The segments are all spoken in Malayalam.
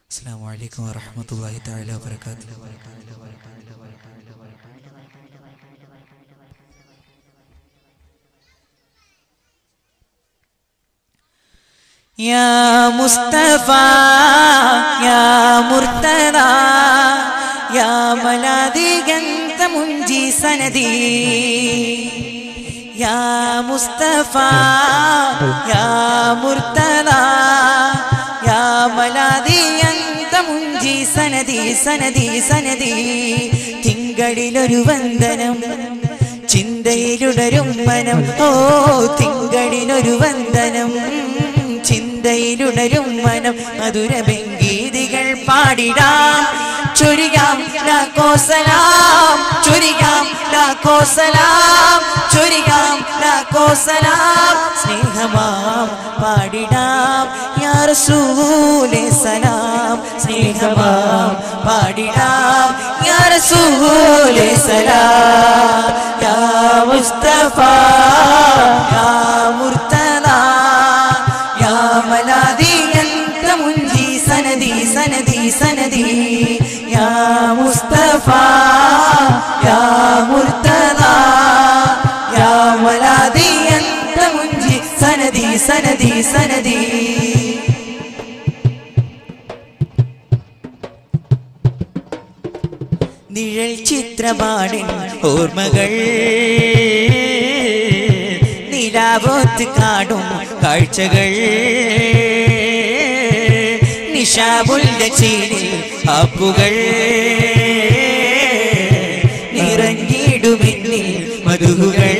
السلام عليكم ورحمة الله تعالى وبركاته يا مصطفى يا مرتضى يا ملاذي أنت منجي سندي يا مصطفى يا مرتضى يا ملاذي أنت മുഞ്ചി സനദി സനദി സനദി തിങ്കളിലൊരു വന്ദനം ചിന്തയിലുടരും മനം ഓ തിങ്കളിലൊരു വന്ദനം ചിന്തയിലുടരും മനം മധുര ബംഗീതികൾ പാടിടാം ചൊരിയാം ലാക്കോസലാം ചൊരിയാം ലാക്കോസലാം ചൊരിയാം ലാക്കോസലാം സ്നേഹമാം പാടിടാം യാ റസൂലേ സലാം സ്നേഹമാം പാടിടാം യാ റസൂലേ സലാം യാ മുസ്തഫ യാ മുർത്തദ യാ മലാദി അൻത മുൻജി സനദി സനദി സനദി യാ മുസ്തഫ യാ മുർത്തദ യാ മലാദി അൻത മുൻജി സനദി സനദി സനദി നിഴൽ ചിത്രപാടിൻ ഓർമ്മകൾ നിലാവോത്ത് കാടും കാഴ്ചകൾ നിശാബുല്ല ചീനിൽ ആപ്പുകൾ നിറഞ്ഞിടുമെന്നിൽ മധുകൾ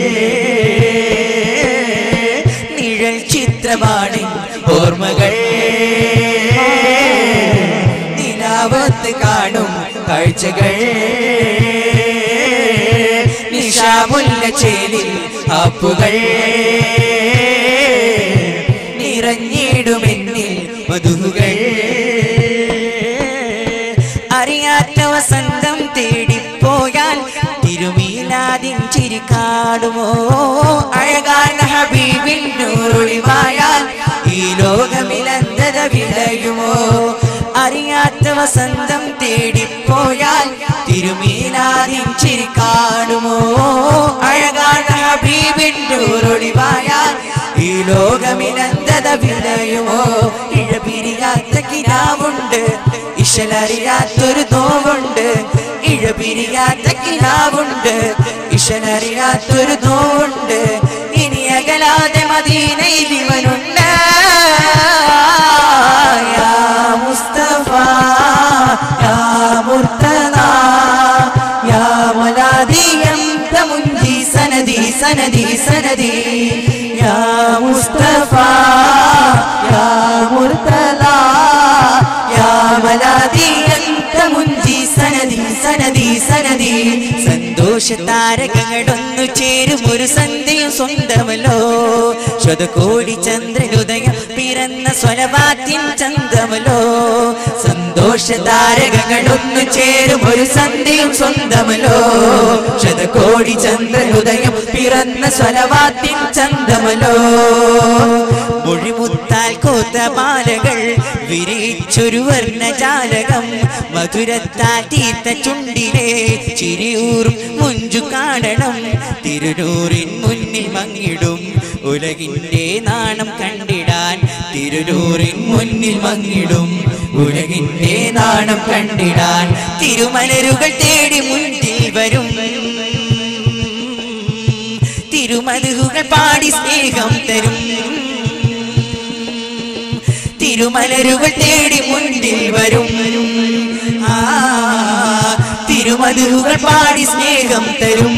നിഴൽ ചിത്രപാടിൻ ഓർമ്മകൾ നിലാവത്ത് കാണും കാഴ്ചകൾ നിശാമുല്ല ചേലിൽ ആപ്പുകൾ നിറഞ്ഞിടുമെന്നിൽ മധുകൾ അറിയാത്ത വസന്തം തേടിപ്പോയാൽ തിരുമീലാതിൻ ചിരിക്കാടുമോ അഴകാന ഹബീബിൻ നൂറൊളിവായാൽ ഈ ലോകമിലന്തത വിളയുമോ അറിയാത്ത വസന്തം തേടിപ്പോയാൽ തിരുമീലാതിൻ ചിരിക്കാടുമോ അഴകാന ഹബീബിൻ നൂറൊളിവായാൽ ഈ ലോകമിലന്തത വിളയുമോ ഇഴപിരിയാത്ത കിനാവുണ്ട് ഇശലറിയാത്തൊരു നോവുണ്ട് ഇഴപിരിയാത്ത കിനാവുണ്ട് ഇശലറിയാത്തൊരു നോവുണ്ട് ഇനി അകലാതെ മദീനയിൽ ഇവനുണ്ട് യാ മുസ്തഫ യാ മുർത്തദ യാ മലാദി അൻത മുൻജി സനദി സനദി സനദി യാ മുസ്തഫ യാ മുർത്തദ യാ മലാദി അൻത മുൻജി സനദി സനദി സനദി സന്തോഷ താരകങ്ങളൊന്നു ചേരും ഒരു സന്ധ്യയും സ്വന്തമല്ലോ ശതകോടി ചന്ദ്രനുദയം പിറന്ന സ്വലവാദ്യം ചന്തമല്ലോ സന്തോഷ താരകങ്ങളൊന്നു ചേരും ഒരു സന്ധ്യയും സ്വന്തമല്ലോ ശതകോടി ചന്ദ്രനുദയം പിറന്ന സ്വലവാദ്യം ചന്തമല്ലോ മൊഴിമുത്താൽ കോത്ത മാലകൾ വിരിച്ചൊരു വർണ്ണജാലകം മധുരത്താൽ തീർത്ത ചുണ്ടിലെ ചിരിയൂറും മുഞ്ചു കാണണം തിരുനൂറിൻ മുന്നിൽ മങ്ങിടും ഉലകിന്റെ നാണം കണ്ടിടാൻ തിരുനൂറിൻ മുന്നിൽ മങ്ങിടും ഉലകിന്റെ നാണം കണ്ടിടാൻ തിരുമലരുകൾ തേടി മുന്നിൽ വരും തിരുമലുകൾ പാടി സ്നേഹം തരും തിരുമലരുകൾ തേടി മുന്നിൽ വരും ആ തിരുമലുകൾ പാടി സ്നേഹം തരും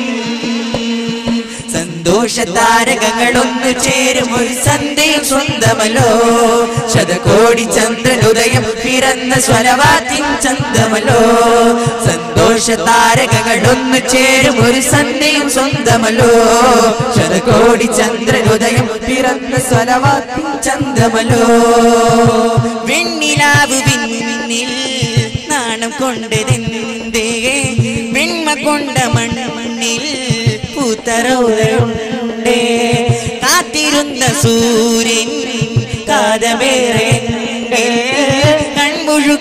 സന്തോഷ താരകങ്ങളൊന്നു ചേരും ഒരു സന്ധ്യയും സ്വന്തമല്ലോ ശതകോടി ചന്ദ്രനുദയം പിറന്ന സ്വരവാത്തിൻ ചന്തമല്ലോ സന്തോഷ താരകങ്ങളൊന്നു ചേരും ഒരു സന്ധ്യയും സ്വന്തമല്ലോ ശതകോടി ചന്ദ്രനുദയം പിറന്ന സ്വരവാത്തിൻ ചന്തമല്ലോ വെണ്ണിലാവ് പിന്നിൽ നാണം കൊണ്ടതെന്തേ വെണ്മ കൊണ്ട മണ്ണിൽ പൂത്തറവുകളുണ്ടേ കാത്തിരുന്ന സൂര്യൻ കാതമേറെ കൺമുഴു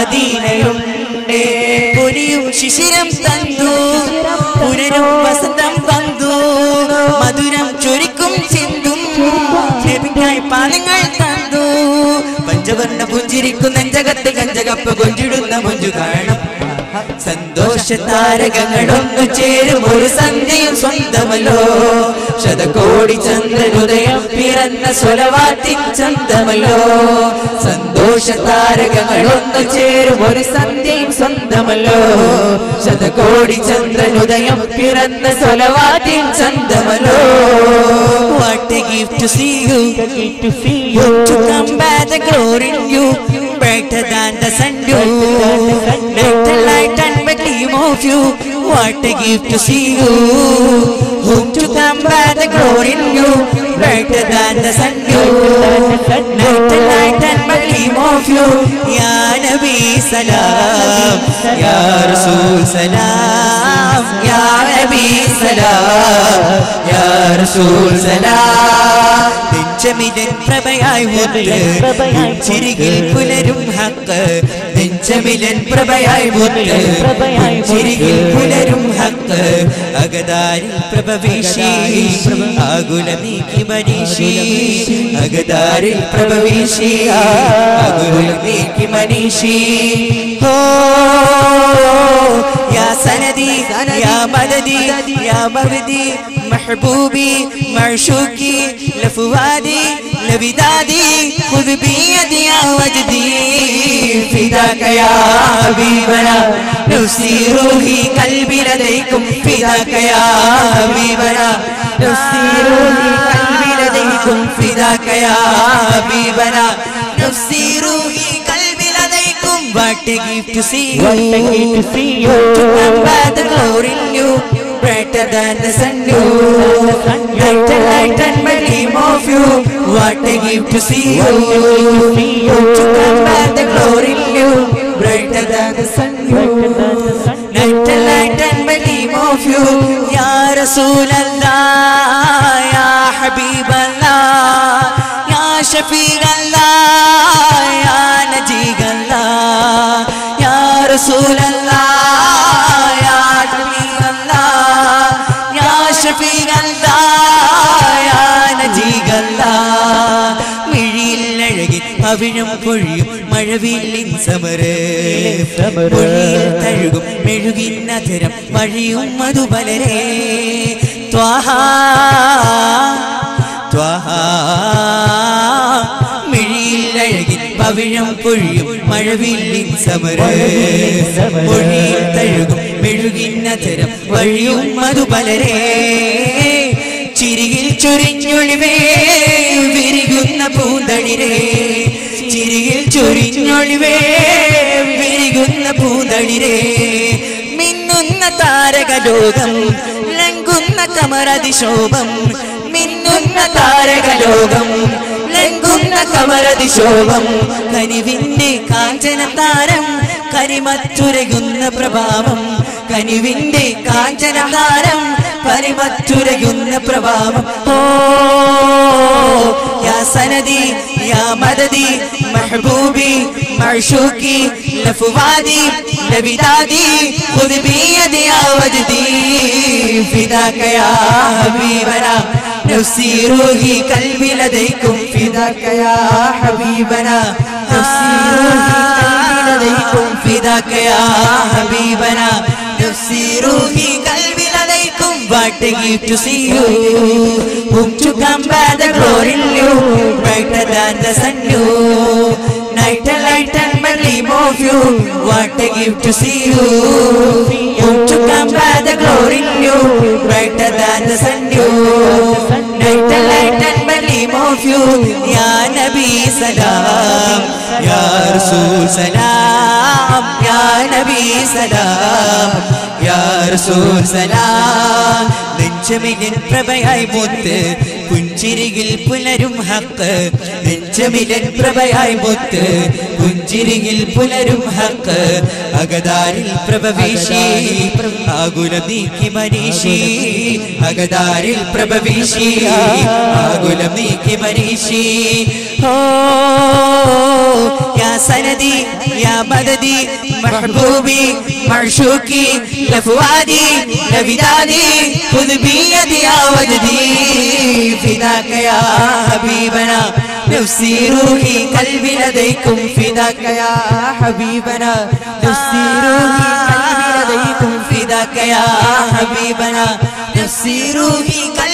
മദീനയുണ്ട് പൊരിയും ശിശിരം തന്നു പുനരും വസന്തം വന്നു മധുരം ചൊരിക്കും ചിന്തും നബിക്കായി പാലങ്ങൾ തന്നു പഞ്ചവർണ്ണ പുഞ്ചിരിക്കും നെഞ്ചകത്ത് കഞ്ചകപ്പ് കൊഞ്ചിടുന്ന മുഞ്ചു കാണും സന്തോഷ താരകങ്ങളൊന്നു ചേരും ഒരു സന്ധ്യയും സ്വന്തമല്ലോ ശതകോടി ചന്ദ്രനുദയം പിറന്ന സ്വലവാത്തിൻ ചന്തമല്ലോ സന്തോഷ താരകങ്ങളൊന്നു ചേരും ഒരു സന്ധ്യയും സ്വന്തമല്ലോ ശതകോടി ചന്ദ്രനുദയം പിറന്ന സ്വലവാത്തിൻ ചന്തമല്ലോ what a gift to see you to see you. to come back the glory in you brighter than the sun do light the light and the gleam of you what a gift to see you whom to come back the glory in you brighter than the sun do light the light and the gleam of you ya nabi salam ya rasul salam ya nabi salam ya rasul salam നെഞ്ചമിതൻ പ്രഭയായി മുത്ത് ചിരികിൽ പുലരും ഹക്ക് നെഞ്ചമിലൻ പ്രഭയായി മുത്ത് ചിരികിൽ പുലരും ഹക്ക് അകതാരിൽ പ്രഭ വീശി ആകുല നീക്കി മനീഷി അകതാരിൽ പ്രഭ വീശി ആകുല നീക്കി മനീഷി ഹോ യാ സനദി യാ മദദി യാ Mahdi محبوبي معشوقي لفؤادي لبدادي خذ بيدي يا وجدي فداك يا حبيبنا نفسي روحي قلبي لديكم فداك يا حبيبنا نفسي روحي قلبي لديكم فداك يا حبيبنا نفسي روحي قلبي لديكم what a gift to see you What a gift to see you. to come by the glory in you brighter than the sun you light and light and my dream of you what a gift to see you to come by the glory in you brighter than the sun you light and light and my dream of you ya rasul allah ya habib allah ya shafiq allah ya naji allah ya rasul allah ya habib allah ya shafiq allah ya naji allah മിഴിയിൽ അഴകി പവിഴം പൊഴിയും മഴവില്ലിൻ സമര് സമര്. മൊഴിയിൽ തഴുകും മെഴുകിൻ നധരം വഴിയും മധുബലരേ ത്വാഹ ത്വാഹ മിഴിയിൽ അഴകി പവിഴം പൊഴിയും മഴവില്ലിൻ സമര് മൊഴിയിൽ തഴുകും മെഴുകിൻ നധരം വഴിയും മധുബലരേ ചിരിയിൽ ചൊരിഞ്ഞൊളിവേ വിരികുന്ന പൂന്തളിരേ ചിരിയിൽ ചൊരിഞ്ഞൊളിവേ വിരികുന്ന പൂന്തളിരേ മിന്നുന്ന താരകലോകം ലംഘുന്ന കമരതിശോഭം മിന്നുന്ന താരകലോകം ലംഘുന്ന കമരതിശോഭം കനിവിന്റെ കാഞ്ചന താരം കരിമത്തുരകുന്ന പ്രഭാവം കനിവിന്റെ കാഞ്ചന താരം പരിമത്തുരകുന്ന പ്രഭാവം ഓ യാ സനദി യാ മദദി മഹബൂബി മഅ്ശൂഖി ലഫുവാദി ലബിദാദി ഖുദ് ബിയദി യാ വജ്ദി ഫിദാക യാ ഹബീബനാ നഫ്സി റൂഹി കൽബി ലദൈക്കും ഫിദാക യാ ഹബീബനാ നഫ്സി റൂഹി കൽബി ലദൈക്കും ഫിദാക യാ ഹബീബനാ നഫ്സി റൂഹി കൽബി ലദൈക്കും what a gift to see you whom to come by the glory in you brighter than the sun you night and light and my gleam of you what a gift to see you whom to come by the glory in you brighter than the sun you night and light and my gleam of you ya nabi salam ya rasul salam ya nabi salam ya rasul salam നെഞ്ചമിലൻ പ്രഭയായി മുത്ത് പുഞ്ചിരികിൽ പുലരും ഹക്ക് നെഞ്ചമിലൻ പ്രഭയായി മുത്ത് പുഞ്ചിരികിൽ പുലരും ഹക്ക് അകതാരിൽ പ്രഭ വീശി ആകുല നീക്കി മനീഷി അകതാരിൽ പ്രഭവീശി ആകുലം നീക്കി മനീഷി ഓ യാ സനദി യാ മദദി മഹബൂബി മർഷൂക്കി ലഫ്വാദി ലവിദാദി خذ يا وددي فداك يا حبيبنا نفسي روحي قلبي لديكم فداك يا حبيبنا نفسي روحي قلبي لديكم فداك يا حبيبنا نفسي روحي قلبي